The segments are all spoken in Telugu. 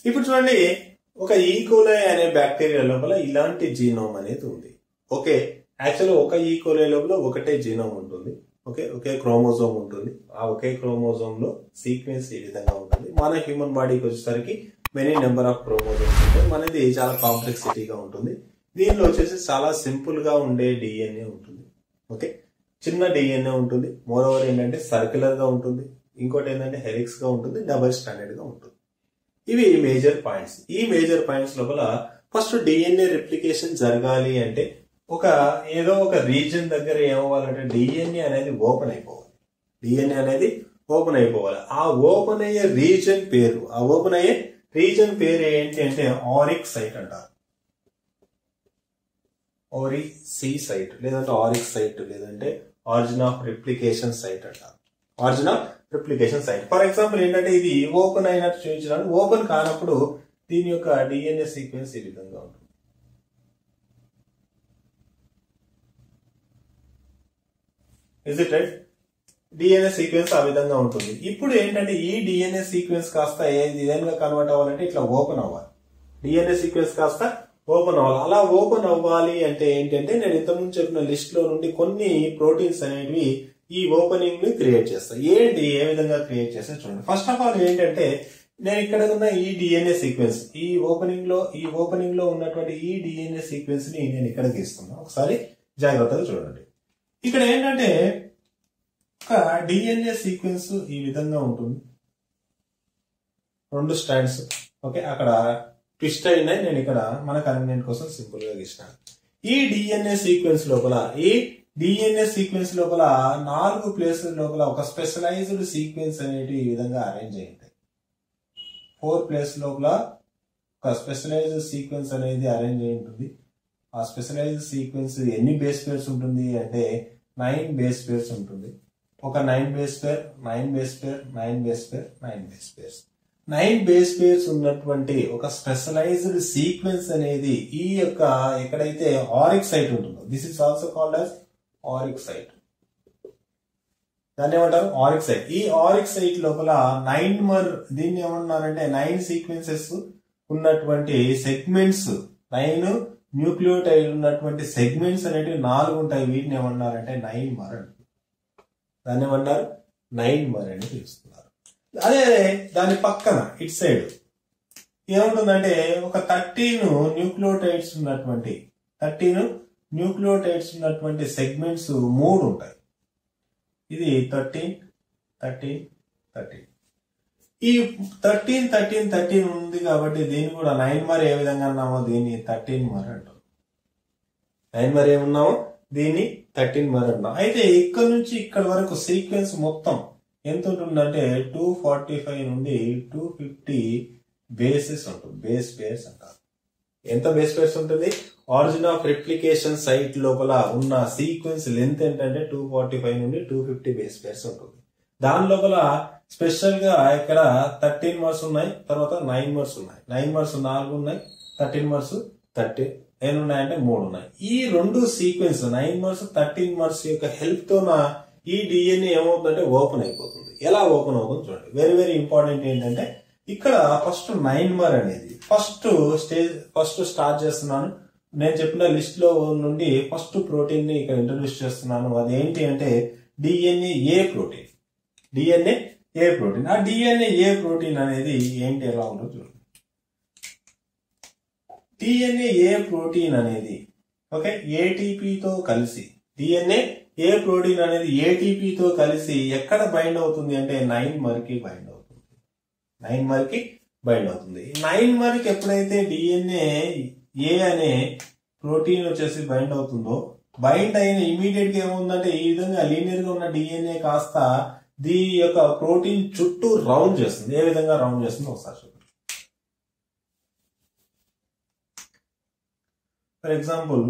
ఇప్పుడు చూడండి ఒక ఈకోలై అనే బ్యాక్టీరియా లోపల ఇలాంటి జీనోమ్ అనేది ఉంది ఓకే యాక్చువల్ ఒక ఈకోలై లోపల ఒకటే జీనోమ్ ఉంటుంది ఓకే ఒకే క్రోమోజోమ్ ఉంటుంది ఆ ఒకే క్రోమోజోమ్ లో సీక్వెన్స్ ఈ విధంగా ఉంటుంది మన హ్యూమన్ బాడీకి వచ్చేసరికి మెనీ నెంబర్ ఆఫ్ క్రోమోజోమ్స్ ఉంటాయి మనది చాలా కాంప్లెక్సిటీగా ఉంటుంది దీనిలో వచ్చేసి చాలా సింపుల్ గా ఉండే డిఎన్ఏ ఉంటుంది ఓకే చిన్న డిఎన్ఏ ఉంటుంది మోర్ ఓవర్ ఏంటంటే సర్క్యులర్ గా ఉంటుంది ఇంకోటి ఏంటంటే హెరిక్స్ గా ఉంటుంది డబల్ స్టాండర్డ్ గా ఉంటుంది ఇవి మేజర్ పాయింట్స్ ఈ మేజర్ పాయింట్స్ లోపల ఫస్ట్ డిఎన్ఏ రిప్లికేషన్ జరగాలి అంటే ఒక ఏదో ఒక రీజన్ దగ్గర ఏమవ్వాలంటే డిఎన్ఏ అనేది ఓపెన్ అయిపోవాలి డిఎన్ఏ అనేది ఓపెన్ అయిపోవాలి ఆ ఓపెన్ అయ్యే రీజన్ పేరు ఆ ఓపెన్ అయ్యే రీజన్ పేరు ఏంటి అంటే ఆరిక్ సైట్ అంటారు ఓరి సి సైట్ లేదంటే ఆరిక్ సైట్ లేదంటే ఆరిజిన్ ఆఫ్ రిప్లికేషన్ సైట్ అంటారు origin of replication site for example ఏంటంటే ఇది ఓపెన్ అయినట్టు చూపించడానికి ఓపెన్ కానప్పుడు దీని యొక్క డిఎన్ఏ సీక్వెన్స్ ఈ విధంగా ఉంటుంది is it right DNA sequence ఆ విధంగా ఉంటుంది ఇప్పుడు ఏంటంటే ఈ డిఎన్ఏ సీక్వెన్స్ కాస్త ఏ విధంగా కన్వర్ట్ అవ్వాలంటే ఇట్లా ఓపెన్ అవ్వాలి డిఎన్ఏ సీక్వెన్స్ కాస్త ఓపెన్ అవ్వాలి అలా ఓపెన్ అవ్వాలి అంటే ఏంటంటే నేను ఇంతకుముందు చెప్పిన లిస్ట్ లో నుండి కొన్ని ప్రోటీన్స్ అనేవి ఈ ఓపెనింగ్ ని క్రియేట్ చేస్తాయి ఏంటి ఏ విధంగా క్రియేట్ చేస్తే చూడండి ఫస్ట్ ఆఫ్ ఆల్ ఏంటంటే నేను ఇక్కడ ఉన్న ఈ డిఎన్ఏ సీక్వెన్స్ ఈ ఓపెనింగ్ లో ఈ ఓపెనింగ్ లో ఉన్నటువంటి ఈ డిఎన్ఏ సీక్వెన్స్ ని నేను ఇక్కడ గీస్తున్నా ఒకసారి జాగ్రత్తగా చూడండి ఇక్కడ ఏంటంటే ఒక డిఎన్ఏ సీక్వెన్స్ ఈ విధంగా ఉంటుంది రెండు స్టాండ్స్ ఓకే అక్కడ ట్విస్ట్ అయినాయి నేను ఇక్కడ మన కన్వీనియంట్ కోసం సింపుల్ గా గీసినాను ఈ డిఎన్ఏ సీక్వెన్స్ లోపల ఈ డిఎన్ఏ సీక్వెన్స్ లోపల నాలుగు ప్లేసుల లోపల ఒక స్పెషలైజ్డ్ సీక్వెన్స్ అనేవి ఈ విధంగా అరేంజ్ అయి ఉంటాయి ఫోర్ ప్లేస్ లోపల ఒక స్పెషలైజ్డ్ సీక్వెన్స్ అనేది అరేంజ్ అయి ఉంటుంది ఆ స్పెషలైజ్డ్ సీక్వెన్స్ ఎన్ని బేస్ పేర్స్ ఉంటుంది అంటే నైన్ బేస్ పేర్స్ ఉంటుంది ఒక nine base pair nine base pair nine base pair nine base pairs nine base pairs ఉన్నటువంటి ఒక స్పెషలైజ్డ్ సీక్వెన్స్ అనేది ఈ యొక్క ఎక్కడైతే ఆరిక్ సైట్ ఉంటుందో this is also called as oriC site దాన్ని ఏమంటారు ఆరిక్ సైట్ ఈ ఆరిక్ సైట్ లోపల నైన్ మర్ దీన్ని ఏమన్నారంటే నైన్ సీక్వెన్సెస్ ఉన్నటువంటి సెగ్మెంట్స్ నైన్ న్యూక్లియోటైడ్ ఉన్నటువంటి సెగ్మెంట్స్ అనేటివి నాలుగు ఉంటాయి వీటిని ఏమన్నారంటే నైన్ మర్ అంటారు దాన్ని ఏమన్నారు నైన్ మర్ అని పిలుస్తున్నారు అదే దాని పక్కన ఇట్ సైడ్ ఏముంటుందంటే ఒక థర్టీన్ న్యూక్లియోటైడ్స్ ఉన్నటువంటి థర్టీన్ న్యూక్లియోటైడ్స్ ఉన్నటువంటి సెగ్మెంట్స్ మూడు ఉంటాయి ఇది థర్టీన్ థర్టీన్ థర్టీన్ ఈ థర్టీన్ థర్టీన్ థర్టీన్ ఉంది కాబట్టి దీన్ని కూడా నైన్ మరి ఏ విధంగా అన్నామో దీన్ని థర్టీన్ మరి అంటాం నైన్ మరి ఏమున్నామో దీన్ని థర్టీన్ మరి అంటాం అయితే ఇక్కడ నుంచి ఇక్కడ వరకు సీక్వెన్స్ మొత్తం ఎంత ఉంటుందంటే టూ ఫార్టీ ఫైవ్ నుండి టూ ఫిఫ్టీ బేసెస్ ఉంటుంది బేస్ పేర్స్ అంటారు ఎంత బేస్ పేర్స్ ఉంటుంది ఆరిజిన్ ఆఫ్ రిప్లికేషన్ సైట్ లోపల ఉన్న సీక్వెన్స్ లెంత్ ఏంటంటే టూ ఫార్టీ ఫైవ్ నుండి టూ ఫిఫ్టీ బేస్ పేర్స్ ఉంటుంది దాని లోపల స్పెషల్ గా ఇక్కడ థర్టీన్ మర్స్ ఉన్నాయి తర్వాత నైన్ మర్స్ ఉన్నాయి నైన్ మర్స్ నాలుగు ఉన్నాయి థర్టీన్ మర్స్ థర్టీ ఎన్ని ఉన్నాయంటే మూడు ఉన్నాయి ఈ రెండు sequence nine mers thirteen mers యొక్క హెల్ప్ తో ఈ డిఎన్ఏ ఏమవుతుందంటే ఓపెన్ అయిపోతుంది ఎలా ఓపెన్ అవుతుంది చూడండి వెరీ వెరీ ఇంపార్టెంట్ ఏంటంటే ఇక్కడ ఫస్ట్ నైన్ మర్ అనేది ఫస్ట్ స్టేజ్ ఫస్ట్ స్టార్ట్ చేస్తున్నాను నేను చెప్పిన లిస్ట్ లో నుండి ఫస్ట్ ప్రోటీన్ ని ఇక్కడ ఇంట్రడ్యూస్ చేస్తున్నాను అది ఏంటి అంటే DNA A protein DNA A protein ఆ డిఎన్ఏ ఏ ప్రోటీన్ అనేది ఏంటి ఎలా ఉందో చూడండి డిఎన్ఏ ఏ ప్రోటీన్ అనేది ఓకే ఏటీపీతో కలిసి డిఎన్ఏ ఏ ప్రోటీన్ అనేది ఏటీపీతో కలిసి ఎక్కడ బైండ్ అవుతుంది అంటే నైన్ మర్కి బైండ్ అవుతుంది నైన్ మర్కి బైండ్ అవుతుంది నైన్ మర్కి ఎప్పుడైతే డిఎన్ఏ ఏ అనే ప్రోటీన్ వచ్చేసి బైండ్ అవుతుందో బైండ్ అయిన ఇమీడియట్ గా ఏముందంటే ఈ విధంగా లీనియర్ గా ఉన్న డిఎన్ఏ కాస్త దీని యొక్క ప్రోటీన్ చుట్టూ రౌండ్ చేస్తుంది ఏ విధంగా రౌండ్ చేస్తుంది ఒకసారి చూడండి ఫర్ ఎగ్జాంపుల్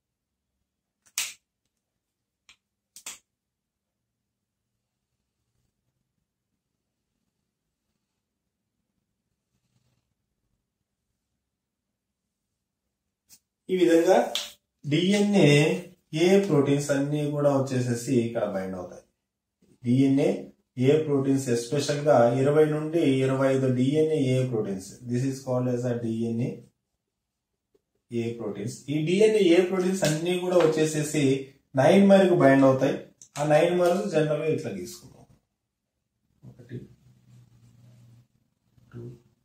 ఈ విధంగా డిఎన్ఏ ఏ ప్రోటీన్స్ అన్ని కూడా వచ్చేసేసి ఇక్కడ బైండ్ అవుతాయి డిఎన్ఏ ఏ ప్రోటీన్స్ ఎస్పెషల్ గా ఇరవై నుండి ఇరవై ఐదు DNA A proteins this is called as a DNA A proteins ఈ డిఎన్ఏ ఏ ప్రోటీన్స్ అన్ని కూడా వచ్చేసేసి నైన్ మర్కు బైండ్ అవుతాయి ఆ నైన్ మర్స్ జనరల్ గా ఇట్లా తీసుకుందాం ఒకటి టూ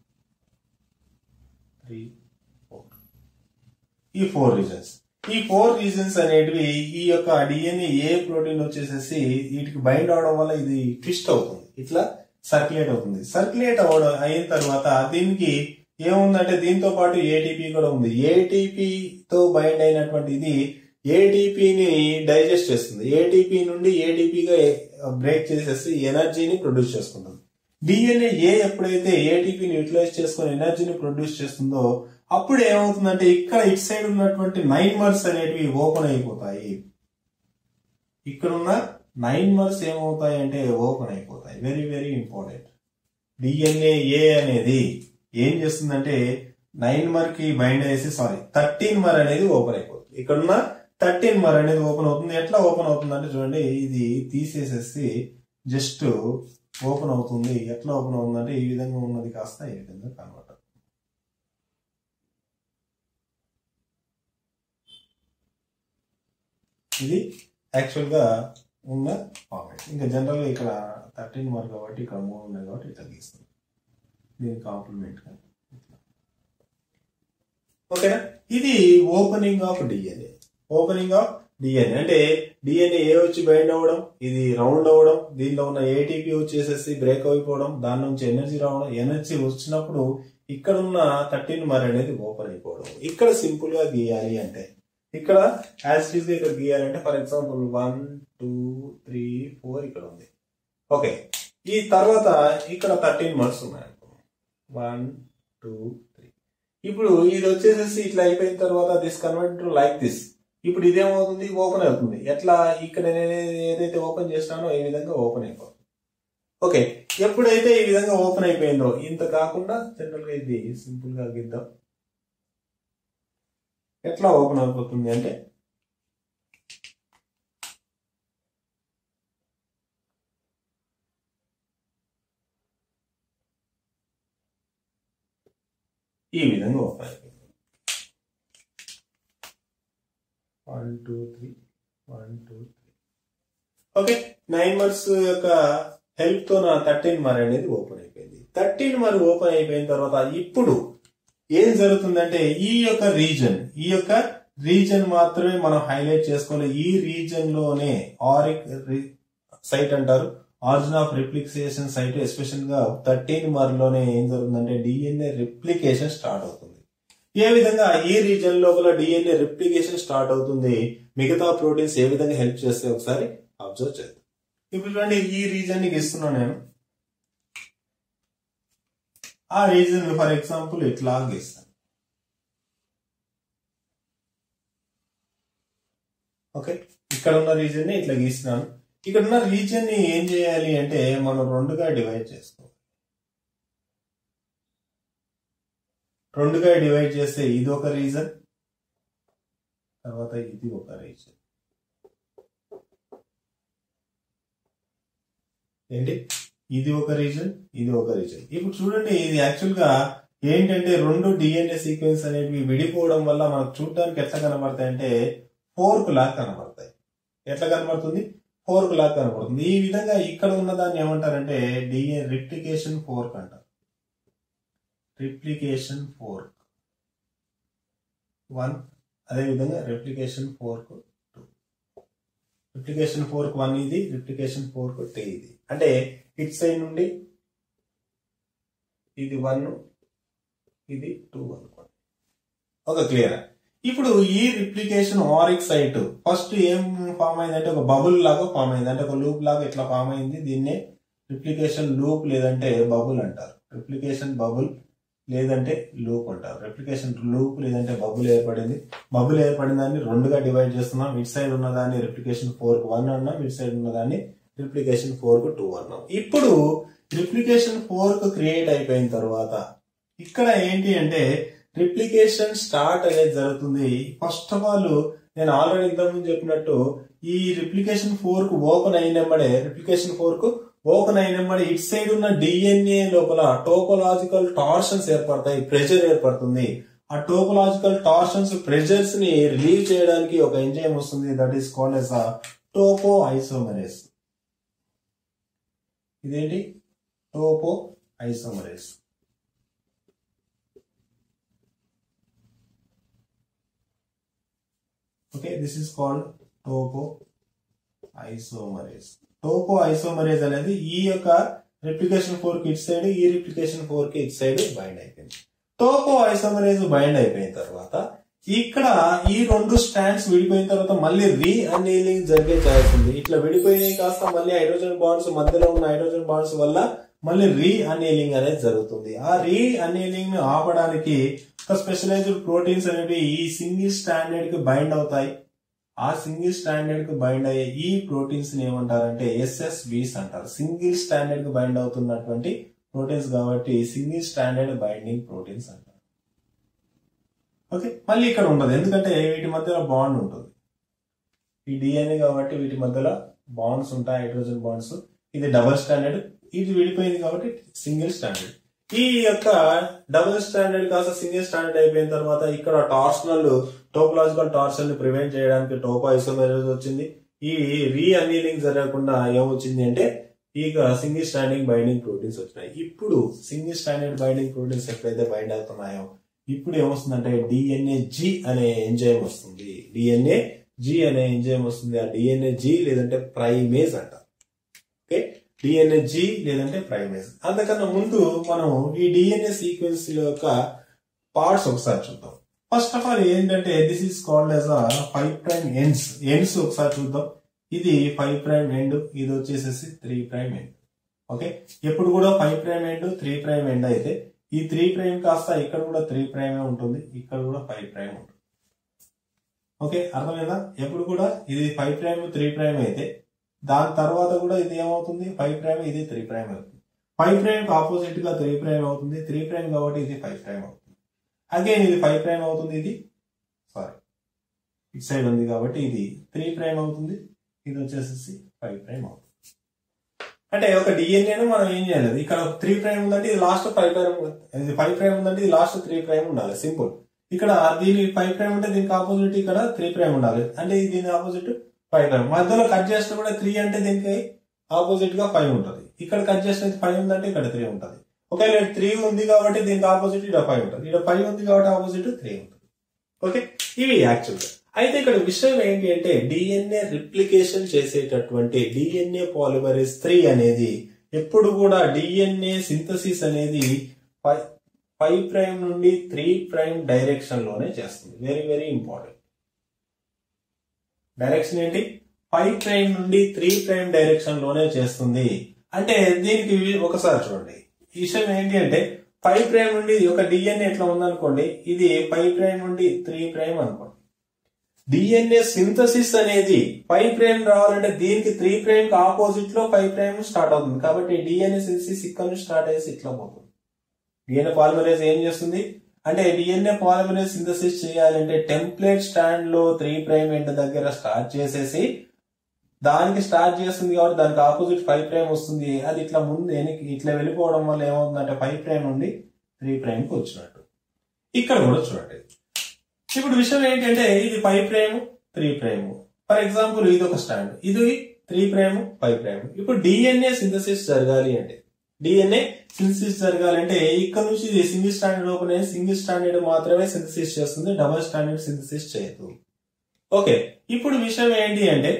త్రీ ఫోర్ ఈ ఫోర్ రీజన్స్ ఈ ఫోర్ రీజన్స్ అనేటివి ఈ యొక్క డిఎన్ఏ ఏ ప్రోటీన్ వచ్చేసేసి వీటికి బైండ్ అవడం వల్ల ఇది ట్విస్ట్ అవుతుంది ఇట్లా సర్క్యులేట్ అవుతుంది సర్క్యులేట్ అవడం అయిన తర్వాత దీనికి ఏముందంటే దీంతో పాటు ఏటీపీ కూడా ఉంది ఏటీపీ తో బైండ్ అయినటువంటి ఇది ఏటీపీని డైజెస్ట్ చేస్తుంది ఏటీపీ నుండి ఏటీపీగా బ్రేక్ చేసేసి ఎనర్జీని ప్రొడ్యూస్ చేసుకుంటుంది డిఎన్ఏ ఏ ఎప్పుడైతే ఏటీపీని యూటిలైజ్ చేసుకుని ఎనర్జీని ప్రొడ్యూస్ చేస్తుందో అప్పుడు ఏమవుతుందంటే ఇక్కడ ఇటు సైడ్ ఉన్నటువంటి నైన్ మర్స్ అనేటివి ఓపెన్ అయిపోతాయి ఇక్కడున్న నైన్ మర్స్ ఏమవుతాయి అంటే ఓపెన్ అయిపోతాయి very very important DNA A అనేది ఏం చేస్తుందంటే నైన్ మర్ కి బైండ్ అయ్యేసి సారీ థర్టీన్ మర్ అనేది ఓపెన్ అయిపోతుంది ఇక్కడున్న థర్టీన్ మర్ అనేది ఓపెన్ అవుతుంది ఎట్లా ఓపెన్ అవుతుంది అంటే చూడండి ఇది తీసేసేసి జస్ట్ ఓపెన్ అవుతుంది ఎట్లా ఓపెన్ అవుతుందంటే ఈ విధంగా ఉన్నది కాస్త ఈ విధంగా కన్వర్ట్ అవుతుంది ఇది యాక్చువల్ గా ఉన్న ఫార్మేట్ ఇంకా జనరల్ గా ఇక్కడ థర్టీన్ మార్క్ కాబట్టి ఇక్కడ మూడు ఉన్నాయి కాబట్టి ఇట్లా గీస్తుంది దీని కాంప్లిమెంట్ గా ఓకేనా ఇది opening of DNA opening of DNA అంటే డిఎన్ఏ ఏ వచ్చి బైండ్ అవ్వడం ఇది రౌండ్ అవ్వడం దీనిలో ఉన్న ఏటీపీ వచ్చేసేసి బ్రేక్ అయిపోవడం దాని నుంచి ఎనర్జీ రావడం ఎనర్జీ వచ్చినప్పుడు ఇక్కడ ఉన్న థర్టీన్ మర్ అనేది ఓపెన్ అయిపోవడం ఇక్కడ సింపుల్ గా గీయాలి అంటే ఇక్కడ యాజ్ గా ఇక్కడ గీయాలంటే for example one two three four ఇక్కడ ఉంది ఓకే ఈ తర్వాత ఇక్కడ థర్టీన్ మర్స్ ఉన్నాయి వన్ టూ త్రీ ఇప్పుడు ఇది వచ్చేసేసి ఇట్లా అయిపోయిన తర్వాత this convert to like this ఇప్పుడు ఇదేమవుతుంది ఓపెన్ అవుతుంది ఎట్లా ఇక్కడ నేను ఏదైతే ఓపెన్ చేసినానో ఈ విధంగా ఓపెన్ అయిపోతుంది ఓకే ఎప్పుడైతే ఈ విధంగా ఓపెన్ అయిపోయిందో ఇంత కాకుండా జనరల్ గా ఇది సింపుల్ గా గీద్దాం ఎట్లా ఓపెన్ అయిపోతుంది అంటే ఈ విధంగా ఓపెన్ అయిపోయింది one two three one two three okay nine months యొక్క హెల్ప్ తో నా థర్టీన్ మర్ అనేది ఓపెన్ అయిపోయింది థర్టీన్ మర్ ఓపెన్ అయిపోయిన తర్వాత ఇప్పుడు ఏం జరుగుతుందంటే ఈ యొక్క రీజన్ ఈ యొక్క రీజన్ మాత్రమే మనం హైలైట్ చేసుకోవాలి ఈ రీజన్ లోనే ఆరిక్ సైట్ అంటారు origin of replication site especial గా థర్టీన్ మర్ లోనే ఏం జరుగుతుందంటే డిఎన్ఏ రిప్లికేషన్ స్టార్ట్ అవుతుంది ఏ విధంగా ఈ రీజన్ లోపల డిఎన్ఏ రిప్లికేషన్ స్టార్ట్ అవుతుంది మిగతా ప్రోటీన్స్ ఏ విధంగా హెల్ప్ చేస్తే ఒకసారి అబ్జర్వ్ చేద్దాం ఇప్పుడు చూడండి ఈ రీజన్ ని ఇస్తున్నాను నేను ఆ రీజన్ ఫర్ ఎగ్జాంపుల్ ఇట్లా గీస్తాను ఓకే ఇక్కడ ఉన్న రీజన్ ని ఇట్లా గీస్తున్నాను ఇక్కడ ఉన్న రీజన్ ని ఏం చేయాలి అంటే మనం రెండుగా డివైడ్ చేసుకోవాలి రెండుగా డివైడ్ చేస్తే ఇది ఒక రీజన్ తర్వాత ఇది ఒక రీజన్ ఏంటి ఇది ఒక రీజన్ ఇది ఒక రీజన్ ఇప్పుడు చూడండి ఇది యాక్చువల్ గా ఏంటంటే రెండు డిఎన్ఏ సీక్వెన్స్ అనేవి విడిపోవడం వల్ల మనకు చూడడానికి ఎట్లా కనబడతాయి అంటే ఫోర్క్ లాగా కనబడతాయి ఎట్లా కనబడుతుంది ఫోర్క్ లాగా కనబడుతుంది ఈ విధంగా ఇక్కడ ఉన్న దాన్ని ఏమంటారంటే డిఎన్ఏ రిప్లికేషన్ ఫోర్క్ అంటారు రిప్లికేషన్ ఫోర్క్ వన్ అదే విధంగా replication fork two replication fork one ఇది రిప్లికేషన్ ఫోర్క్ త్రీ ఇది అంటే ఇట్ సైడ్ నుండి ఇది వన్ ఇది టూ అనుకోండి ఒక క్లియర్ ఇప్పుడు ఈ రిప్లికేషన్ ఆరిక్ సైట్ ఫస్ట్ ఏం ఫామ్ అయిందంటే ఒక బబుల్ లాగా ఫామ్ అయింది అంటే ఒక లూప్ లాగా ఇట్లా ఫామ్ అయింది దీన్నే రిప్లికేషన్ లూప్ లేదంటే బబుల్ అంటారు రిప్లికేషన్ బబుల్ లేదంటే లూప్ అంటారు రిప్లికేషన్ లూప్ లేదంటే బబుల్ ఏర్పడింది బబుల్ ఏర్పడిన దాన్ని రెండుగా డివైడ్ చేస్తున్నాం ఇట్ సైడ్ ఉన్న దాన్ని రిప్లికేషన్ ఫోర్ వన్ అన్నాం ఇట్ సైడ్ ఉన్న దాన్ని రిప్లికేషన్ ఫోర్ కు టూ అన్నాం ఇప్పుడు రిప్లికేషన్ ఫోర్ కు క్రియేట్ అయిపోయిన తర్వాత ఇక్కడ ఏంటి అంటే రిప్లికేషన్ స్టార్ట్ అనేది జరుగుతుంది ఫస్ట్ ఆఫ్ ఆల్ నేను ఆల్రెడీ ఇంతకుముందు చెప్పినట్టు ఈ రిప్లికేషన్ ఫోర్ కు ఓపెన్ అయినమ్మడే రిప్లికేషన్ ఫోర్ కు ఓపెన్ అయినప్పుడు ఇటు సైడ్ ఉన్న డిఎన్ఏ లోపల టోపోలాజికల్ టార్షన్స్ ఏర్పడతాయి ప్రెషర్ ఏర్పడుతుంది ఆ టోపోలాజికల్ టార్షన్స్ ప్రెషర్స్ ని రిలీవ్ చేయడానికి ఒక ఎంజైమ్ వస్తుంది that is called as topo isomerase ఇదేంటి topo isomerase okay this is called topo isomerase topo isomerase అనేది ఈ యొక్క రిప్లికేషన్ ఫోర్ కి ఇటు సైడ్ ఈ రిప్లికేషన్ ఫోర్ కి ఇటు సైడ్ బైండ్ అయిపోయింది టోపో ఐసోమరేజ్ బైండ్ అయిపోయిన తర్వాత ఇక్కడ ఈ రెండు స్టాండ్స్ విడిపోయిన తర్వాత మళ్ళీ రీ అనీలింగ్ జరిగే ఛాన్స్ ఉంది ఇట్లా విడిపోయినాయి కాస్త మళ్ళీ హైడ్రోజన్ బాండ్స్ మధ్యలో ఉన్న హైడ్రోజన్ బాండ్స్ వల్ల మళ్ళీ రీ అనీలింగ్ అనేది జరుగుతుంది ఆ రీ అనీలింగ్ ని ఆపడానికి ఒక స్పెషలైజ్డ్ ప్రోటీన్స్ అనేవి ఈ సింగిల్ స్టాండర్డ్ కి బైండ్ అవుతాయి ఆ సింగిల్ స్టాండర్డ్ కి బైండ్ అయ్యే ఈ ప్రోటీన్స్ ని ఏమంటారంటే ఎస్ఎస్బిస్ అంటారు సింగిల్ స్టాండర్డ్ కి బైండ్ అవుతున్నటువంటి ప్రోటీన్స్ కాబట్టి సింగిల్ స్టాండర్డ్ బైండింగ్ ప్రోటీన్స్ అంటారు ఓకే మళ్ళీ ఇక్కడ ఉండదు ఎందుకంటే వీటి మధ్యలో బాండ్ ఉంటుంది ఈ డిఎన్ఏ కాబట్టి వీటి మధ్యలో బాండ్స్ ఉంటాయి హైడ్రోజన్ బాండ్స్ ఇది డబుల్ స్టాండర్డ్ ఇది విడిపోయింది కాబట్టి సింగిల్ స్టాండర్డ్ ఈ యొక్క డబుల్ స్టాండర్డ్ కాస్త సింగిల్ స్టాండర్డ్ అయిపోయిన తర్వాత ఇక్కడ టార్షనల్ టోపలాజికల్ టార్షన్ ని ప్రివెంట్ చేయడానికి టోపో ఐసోమెరేజ్ వచ్చింది ఈ రీ అనీలింగ్ జరగకుండా ఏమొచ్చింది అంటే ఇక సింగిల్ స్టాండింగ్ బైండింగ్ ప్రోటీన్స్ వచ్చినాయి ఇప్పుడు సింగిల్ స్టాండర్డ్ బైండింగ్ ప్రోటీన్స్ ఎప్పుడైతే బైండ్ అవుతున్నాయో ఇప్పుడు ఏమొస్తుందంటే డిఎన్ఏ జి అనే ఎంజైమ్ వస్తుంది డిఎన్ఏ జి అనే ఎంజైమ్ వస్తుంది ఆ డిఎన్ఏ జి లేదంటే ప్రైమేజ్ అంట ఓకే డిఎన్ఏ జి లేదంటే ప్రైమేజ్ అంతకన్నా ముందు మనం ఈ డిఎన్ఏ సీక్వెన్స్ యొక్క పార్ట్స్ ఒకసారి చూద్దాం ఫస్ట్ ఆఫ్ ఆల్ ఏంటంటే this is called as a five prime ends ends ఒకసారి చూద్దాం ఇది ఫైవ్ ప్రైమ్ ఎండ్ ఇది వచ్చేసేసి త్రీ ప్రైమ్ ఎండ్ ఓకే ఎప్పుడు కూడా five prime end three prime end అయితే ఈ త్రీ ప్రైమ్ కాస్త ఇక్కడ కూడా త్రీ ప్రైమే ఉంటుంది ఇక్కడ కూడా ఫైవ్ ప్రైమ్ ఉంటుంది ఓకే అర్థమైందా ఎప్పుడు కూడా ఇది ఫైవ్ ప్రైమ్ త్రీ ప్రైమ్ అయితే దాని తర్వాత కూడా ఇది ఏమవుతుంది ఫైవ్ ప్రైమ్ ఇది త్రీ ప్రైమ్ అవుతుంది ఫైవ్ ప్రైమ్ ఆపోజిట్ గా త్రీ ప్రైమ్ అవుతుంది త్రీ ప్రైమ్ కాబట్టి ఇది ఫైవ్ ప్రైమ్ అవుతుంది అగైన్ ఇది ఫైవ్ ప్రైమ్ అవుతుంది ఇది సారీ ఇట్ సైడ్ ఉంది కాబట్టి ఇది త్రీ ప్రైమ్ అవుతుంది ఇది వచ్చేసేసి ఫైవ్ ప్రైమ్ అవుతుంది అంటే ఒక డిఎన్ఏను మనం ఏం చేయలేదు ఇక్కడ త్రీ ప్రైమ్ ఉందంటే ఇది లాస్ట్ ఫైవ్ ప్రైమ్ ఇది ఫైవ్ ప్రైమ్ ఉందంటే ఇది లాస్ట్ త్రీ ప్రైమ్ ఉండాలి సింపుల్ ఇక్కడ దీని ఫైవ్ ప్రైమ్ ఉంటే దీనికి ఆపోజిట్ ఇక్కడ త్రీ ప్రైమ్ ఉండాలి అంటే దీని ఆపోజిట్ ఫైవ్ ప్రైమ్ మధ్యలో కట్ చేస్తే కూడా త్రీ అంటే దీనికి ఆపోజిట్ గా ఫైవ్ ఉంటుంది ఇక్కడ కట్ చేస్తే ఫైవ్ ఉందంటే ఇక్కడ త్రీ ఉంటుంది ఒకవేళ త్రీ ఉంది కాబట్టి దీనికి ఆపోజిట్ ఇక్కడ ఫైవ్ ఉంటుంది ఇక్కడ ఫైవ్ ఉంది కాబట్టి ఆపోజిట్ త్రీ ఉంటుంది ఓకే ఇవి యాక్చువల్ అయితే ఇక్కడ విషయం ఏంటి అంటే డిఎన్ఏ రిప్లికేషన్ చేసేటటువంటి డిఎన్ఏ పాలిమరేజ్ త్రీ అనేది ఎప్పుడు కూడా డిఎన్ఏ సింథసిస్ అనేది ఫైవ్ ప్రైమ్ నుండి త్రీ ప్రైమ్ డైరెక్షన్ లోనే చేస్తుంది వెరీ వెరీ ఇంపార్టెంట్ డైరెక్షన్ ఏంటి ఫైవ్ ప్రైమ్ నుండి త్రీ ప్రైమ్ డైరెక్షన్ లోనే చేస్తుంది అంటే దీనికి ఒకసారి చూడండి ఈ విషయం ఏంటి అంటే ఫైవ్ ప్రైమ్ నుండి ఒక డిఎన్ఏ ఎట్లా ఉందనుకోండి ఇది ఫైవ్ ప్రైమ్ నుండి త్రీ ప్రైమ్ అనుకోండి డిఎన్ఏ సింథసిస్ అనేది ఫైవ్ ప్రైమ్ రావాలంటే దీనికి త్రీ ప్రైమ్ కి ఆపోజిట్ లో ఫైవ్ ప్రైమ్ స్టార్ట్ అవుతుంది కాబట్టి డిఎన్ఏ సింథసిస్ ఇక్కడ నుంచి స్టార్ట్ అయ్యేసి ఇట్లా పోతుంది డిఎన్ఏ పాలిమరేజ్ ఏం చేస్తుంది అంటే డిఎన్ఏ పాలిమరేజ్ సింథసిస్ చేయాలంటే టెంప్లెట్ స్టాండ్ లో త్రీ ప్రైమ్ ఎండ్ దగ్గర స్టార్ట్ చేసేసి దానికి స్టార్ట్ చేస్తుంది కాబట్టి దానికి ఆపోజిట్ ఫైవ్ ప్రైమ్ వస్తుంది అది ఇట్లా ముందు వెనక్కి ఇట్లా వెళ్ళిపోవడం వల్ల ఏమవుతుందంటే ఫైవ్ ప్రైమ్ నుండి త్రీ ప్రైమ్ కి వచ్చినట్టు ఇక్కడ కూడా చూడండి ఇప్పుడు విషయం ఏంటంటే ఇది five prime three prime for example ఇది ఒక స్టాండ్ ఇది త్రీ ప్రైమ్ ఫైవ్ ప్రైమ్ ఇప్పుడు డిఎన్ఏ సింథసిస్ జరగాలి అంటే డిఎన్ఏ సింథసిస్ జరగాలంటే ఇక్కడ నుంచి ఇది సింగిల్ స్టాండర్డ్ ఓపెన్ అయ్యి సింగిల్ స్టాండర్డ్ మాత్రమే సింథసిస్ చేస్తుంది డబుల్ స్టాండర్డ్ సింథసిస్ చేయదు ఓకే ఇప్పుడు విషయం ఏంటి అంటే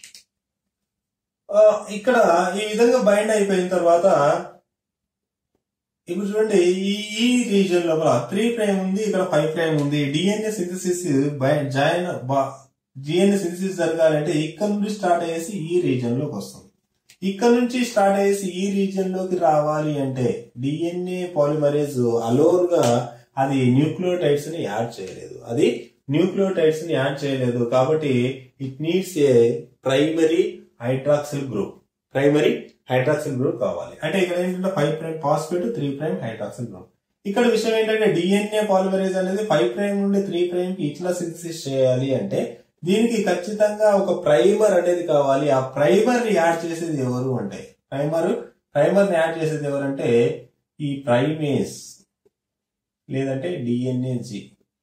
ఇక్కడ ఈ విధంగా బైండ్ అయిపోయిన తర్వాత ఇప్పుడు చూడండి ఈ ఈ రీజియన్ లోపల త్రీ ప్రైమ్ ఉంది ఇక్కడ ఫైవ్ ప్రైమ్ ఉంది DNA synthesis join DNA synthesis జరగాలంటే ఇక్కడ నుండి స్టార్ట్ అయ్యేసి ఈ రీజియన్ లోకి వస్తుంది ఇక్కడ నుంచి స్టార్ట్ అయ్యేసి ఈ రీజియన్ లోకి రావాలి అంటే డిఎన్ఏ పాలిమరేజ్ అలోన్ గా అది న్యూక్లియోటైడ్స్ ని యాడ్ చేయలేదు అది న్యూక్లియోటైడ్స్ ని యాడ్ చేయలేదు కాబట్టి it needs a primary hydroxyl group primary hydroxyl group కావాలి అంటే ఇక్కడ ఏంటంటే five prime phosphate three prime hydroxyl group ఇక్కడ విషయం ఏంటంటే డిఎన్ఏ పాలిమరేజ్ అనేది ఫైవ్ ప్రైమ్ నుండి త్రీ ప్రైమ్ కి ఇట్లా సింథసిస్ చేయాలి అంటే దీనికి ఖచ్చితంగా ఒక ప్రైమర్ అనేది కావాలి ఆ ప్రైమర్ ని యాడ్ చేసేది ఎవరు అంటే ప్రైమర్ ప్రైమర్ ని యాడ్ చేసేది ఎవరంటే ఈ ప్రైమేస్ లేదంటే DNA G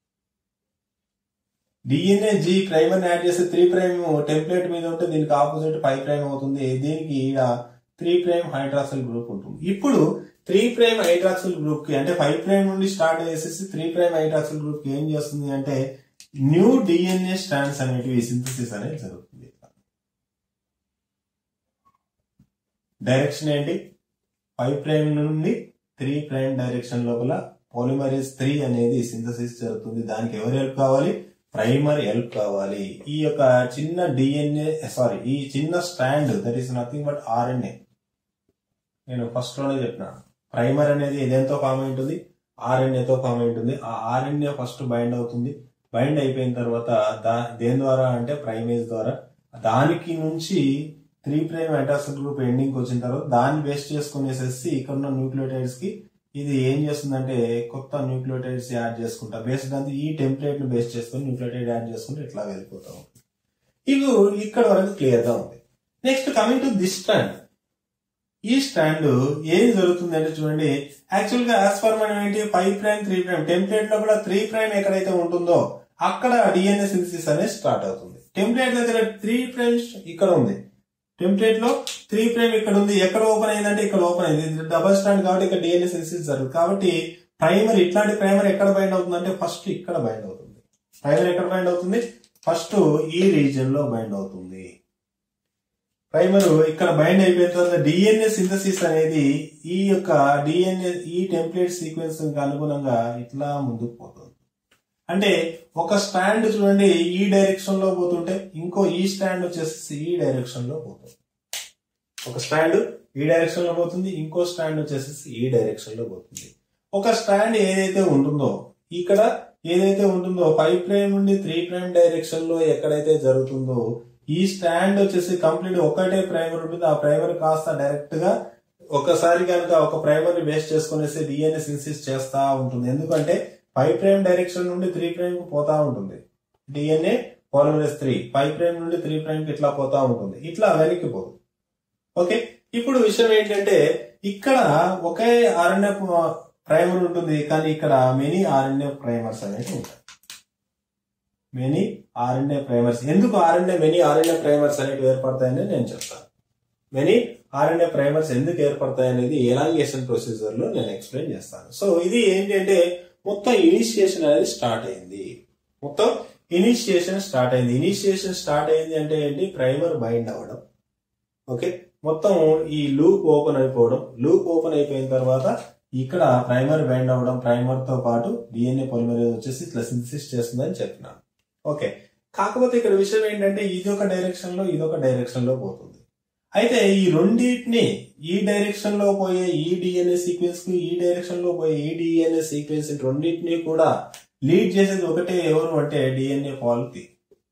DNA G primer add చేస్తే త్రీ ప్రైమ్ టెంప్లెట్ మీద ఉంటే దీనికి ఆపోజిట్ ఫైవ్ ప్రైమ్ అవుతుంది దీనికి ఈడ త్రీ ప్రైమ్ హైడ్రాక్సిల్ గ్రూప్ ఉంటుంది ఇప్పుడు త్రీ ప్రైమ్ హైడ్రాక్సిల్ గ్రూప్ కి అంటే ఫైవ్ ప్రైమ్ నుండి స్టార్ట్ చేసేసి త్రీ ప్రైమ్ హైడ్రాక్సిల్ గ్రూప్ కి ఏం చేస్తుంది అంటే న్యూ డిఎన్ఏ స్టాండ్స్ అనేటివి సింథసిస్ అనేది జరుగుతుంది డైరెక్షన్ ఏంటి ఫైవ్ ప్రైమ్ నుండి త్రీ ప్రైమ్ డైరెక్షన్ లోపల పాలిమరేజ్ త్రీ అనేది సింథసిస్ జరుగుతుంది దానికి ఎవరు హెల్ప్ కావాలి ప్రైమర్ హెల్ప్ కావాలి ఈ యొక్క చిన్న డిఎన్ఏ సారీ ఈ చిన్న stand that is nothing but RNA నేను ఫస్ట్ లోనే చెప్పిన ప్రైమర్ అనేది ఏదేంతో ఫామ్ అయి ఉంటుంది ఆర్ఎన్ఏతో ఫామ్ అయి ఉంటుంది ఆ ఆర్ఎన్ఏ ఫస్ట్ బైండ్ అవుతుంది బైండ్ అయిపోయిన తర్వాత దా దేని ద్వారా అంటే ప్రైమేజ్ ద్వారా దానికి నుంచి త్రీ ప్రైమ్ అటాసిడ్ గ్రూప్ ఎండింగ్ వచ్చిన తర్వాత దాన్ని బేస్ చేసుకునేసేసి ఇక్కడ ఉన్న న్యూక్లియోటైడ్స్ కి ఇది ఏం చేస్తుందంటే కొత్త న్యూక్లియోటైడ్స్ యాడ్ చేసుకుంటా బేస్డ్ అంతా ఈ టెంప్లెట్ ని బేస్ చేసుకుని న్యూక్లియోటైడ్ యాడ్ చేసుకుంటే ఇట్లా వెళ్ళిపోతా ఉంటుంది ఇది ఇక్కడ వరకు క్లియర్ గా ఉంది next coming to this stand ఈ స్టాండ్ ఏం జరుగుతుంది అంటే చూడండి యాక్చువల్ గా యాజ్ పర్ మనం ఏంటి five prime three prime template లో కూడా త్రీ ప్రైమ్ ఎక్కడైతే ఉంటుందో అక్కడ డిఎన్ఏ సింథసిస్ అనేది స్టార్ట్ అవుతుంది టెంప్లెట్ దగ్గర త్రీ ప్రైమ్ ఇక్కడ ఉంది టెంప్లెట్ లో త్రీ ప్రైమ్ ఇక్కడ ఉంది ఎక్కడ ఓపెన్ అయిందంటే ఇక్కడ ఓపెన్ అయింది డబల్ స్టాండ్ కాబట్టి ఇక్కడ డిఎన్ఏ సింథసిస్ జరుగుతుంది కాబట్టి ప్రైమర్ ఇట్లాంటి ప్రైమర్ ఎక్కడ బైండ్ అవుతుంది అంటే ఫస్ట్ ఇక్కడ బైండ్ అవుతుంది ప్రైమర్ ఎక్కడ బైండ్ అవుతుంది ఫస్ట్ ఈ రీజియన్ లో బైండ్ అవుతుంది ప్రైమర్ ఇక్కడ బైండ్ అయిపోయిన తర్వాత డిఎన్ఏ సింథసిస్ అనేది ఈ యొక్క డిఎన్ఏ ఈ టెంప్లెట్ సీక్వెన్స్ అనుగుణంగా ఇట్లా ముందుకు పోతుంది అంటే ఒక స్టాండ్ చూడండి ఈ డైరెక్షన్ లో పోతుంటే ఇంకో ఈ స్టాండ్ వచ్చేసి ఈ డైరెక్షన్ లో పోతుంది ఒక స్టాండ్ ఈ డైరెక్షన్ లో పోతుంది ఇంకో స్టాండ్ వచ్చేసి ఈ డైరెక్షన్ లో పోతుంది ఒక స్టాండ్ ఏదైతే ఉంటుందో ఇక్కడ ఏదైతే ఉంటుందో ఫైవ్ ప్రైమ్ నుండి త్రీ ప్రైమ్ డైరెక్షన్ లో ఎక్కడైతే జరుగుతుందో ఈ స్టాండ్ వచ్చేసి కంప్లీట్ ఒకటే ప్రైమర్ ఉంటుంది ఆ ప్రైమర్ కాస్త డైరెక్ట్ గా ఒకసారి కనుక ఒక ప్రైమర్ ని బేస్ చేసుకునేసి డిఎన్ఏ సిన్సిస్ చేస్తా ఉంటుంది ఎందుకంటే ఫైవ్ ప్రైమ్ డైరెక్షన్ నుండి త్రీ ప్రైమ్ కు పోతా ఉంటుంది DNA polymerase three five prime నుండి త్రీ ప్రైమ్ కి ఇట్లా పోతా ఉంటుంది ఇట్లా వెనక్కి పోదు ఓకే ఇప్పుడు విషయం ఏంటంటే ఇక్కడ ఒకే ఆర్ఎన్ఏ ప్రైమర్ ఉంటుంది కానీ ఇక్కడ మెనీ ఆర్ఎన్ఏ ప్రైమర్స్ అనేవి ఉంటాయి మెనీ ఆర్ఎన్ఏ ప్రైమర్స్ ఎందుకు ఆర్ఎన్ఏ మెనీ ఆర్ఎన్ఏ ప్రైమర్స్ అనేవి ఏర్పడతాయని నేను చెప్తాను మెనీ ఆర్ఎన్ఏ ప్రైమర్స్ ఎందుకు ఏర్పడతాయి అనేది ఎలాంగేషన్ ప్రొసీజర్ లో నేను ఎక్స్ప్లెయిన్ చేస్తాను సో ఇది ఏంటంటే మొత్తం ఇనిషియేషన్ అనేది స్టార్ట్ అయింది మొత్తం ఇనిషియేషన్ స్టార్ట్ అయింది ఇనిషియేషన్ స్టార్ట్ అయింది అంటే ఏంటి ప్రైమర్ బైండ్ అవ్వడం ఓకే మొత్తం ఈ లూప్ ఓపెన్ అయిపోవడం లూప్ ఓపెన్ అయిపోయిన తర్వాత ఇక్కడ ప్రైమర్ బైండ్ అవ్వడం ప్రైమర్ తో పాటు డిఎన్ఏ పొలిమరేజ్ వచ్చేసి ఇట్లా సింథసిస్ చేస్తుందని చెప్పినాను ఓకే కాకపోతే ఇక్కడ విషయం ఏంటంటే ఇదొక డైరెక్షన్ లో ఇదొక డైరెక్షన్ లో పోతుంది అయితే ఈ రెండింటిని ఈ డైరెక్షన్ లో పోయే ఈ డిఎన్ఏ సీక్వెన్స్ కు ఈ డైరెక్షన్ లో పోయే ఈ డిఎన్ఏ సీక్వెన్స్ రెండింటిని కూడా లీడ్ చేసేది ఒకటే ఎవరు అంటే డిఎన్ఏ పాలిటీ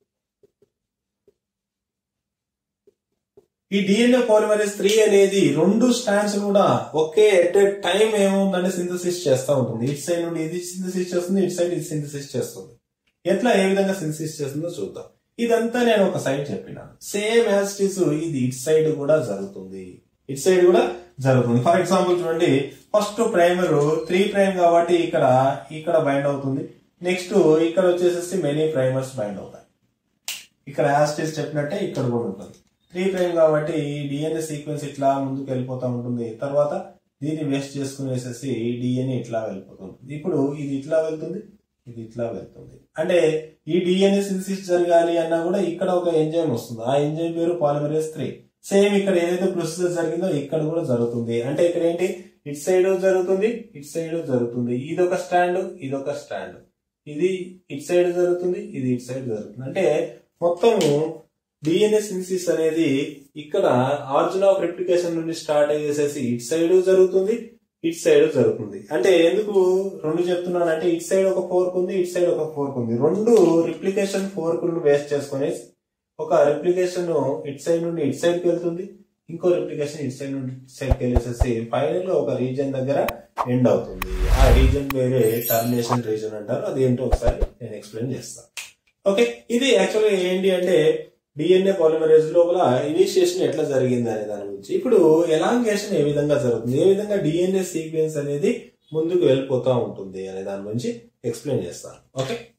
ఈ డిఎన్ఏ పాలిమరేజ్ త్రీ అనేది రెండు స్టాండ్స్ కూడా ఒకే ఎట్ ఎ టైం ఏముందంటే సింథసిస్ చేస్తూ ఉంటుంది ఇటు సైడ్ నుండి ఇది సింథసిస్ చేస్తుంది ఇటు సైడ్ ఇది సింథసిస్ చేస్తుంది ఎట్లా ఏ విధంగా సింథసిస్ చేస్తుందో చూద్దాం ఇదంతా నేను ఒక సైడ్ చెప్పినాను సేమ్ యాజ్ ఇట్ ఇస్ ఇది ఇటు సైడ్ కూడా జరుగుతుంది ఇటు సైడ్ కూడా జరుగుతుంది ఫర్ ఎగ్జాంపుల్ చూడండి ఫస్ట్ ప్రైమర్ త్రీ ప్రైమ్ కాబట్టి ఇక్కడ ఇక్కడ బైండ్ అవుతుంది నెక్స్ట్ ఇక్కడ వచ్చేసేసి మెనీ ప్రైమర్స్ బైండ్ అవుతాయి ఇక్కడ యాజ్ ఇట్ ఇస్ చెప్పినట్టే ఇక్కడ కూడా ఉంటుంది త్రీ ప్రైమ్ కాబట్టి ఈ డిఎన్ఏ సీక్వెన్స్ ఇట్లా ముందుకు వెళ్ళిపోతా ఉంటుంది తర్వాత దీన్ని వేస్ట్ చేసుకునేసేసి డిఎన్ఏ ఇట్లా వెళ్ళిపోతుంది ఇప్పుడు ఇది ఇట్లా వెళ్తుంది ఇది ఇట్లా వెళ్తుంది అంటే ఈ డిఎన్ఏ సింథసిస్ జరగాలి అన్నా కూడా ఇక్కడ ఒక ఎంజైమ్ వస్తుంది ఆ ఎంజైమ్ పేరు పాలిమరేస్ త్రీ సేమ్ ఇక్కడ ఏదైతే ప్రొసీజర్ జరిగిందో ఇక్కడ కూడా జరుగుతుంది అంటే ఇక్కడ ఏంటి ఇటు సైడ్ జరుగుతుంది ఇటు సైడ్ జరుగుతుంది ఇది ఒక స్టాండ్ ఇది ఒక స్టాండ్ ఇది ఇటు సైడ్ జరుగుతుంది ఇది ఇటు సైడ్ జరుగుతుంది అంటే మొత్తము డిఎన్ఏ సిన్సిస్ అనేది ఇక్కడ ఆరిజిన్ ఆఫ్ రెప్లికేషన్ నుండి స్టార్ట్ అయ్యేసేసి ఇటు సైడ్ జరుగుతుంది ఇటు సైడ్ జరుగుతుంది అంటే ఎందుకు రెండు చెప్తున్నాను అంటే ఇటు సైడ్ ఒక ఫోర్క్ ఉంది ఇటు సైడ్ ఒక ఫోర్క్ ఉంది రెండు రిప్లికేషన్ ఫోర్క్ వేస్ట్ చేసుకుని ఒక రిప్లికేషన్ ఇటు సైడ్ నుండి ఇటు సైడ్కి వెళ్తుంది ఇంకో రిప్లికేషన్ ఇటు సైడ్ నుండి ఇటు సైడ్కి వెళ్ళేసేసి ఫైనల్ గా ఒక రీజన్ దగ్గర ఎండ్ అవుతుంది ఆ రీజన్ వేరే టర్మినేషన్ రీజన్ అంటారు అది ఏంటో ఒకసారి నేను ఎక్స్ప్లెయిన్ చేస్తాను ఓకే ఇది యాక్చువల్గా ఏంటి అంటే డిఎన్ఏ పాలిమరేజ్ లోపల ఇనిషియేషన్ ఎట్లా జరిగింది అనే దాని గురించి ఇప్పుడు ఎలాంగేషన్ ఏ విధంగా జరుగుతుంది ఏ విధంగా డిఎన్ఏ సీక్వెన్స్ అనేది ముందుకు వెళ్ళిపోతూ ఉంటుంది అనే దాని గురించి ఎక్స్ప్లెయిన్ చేస్తాను ఓకే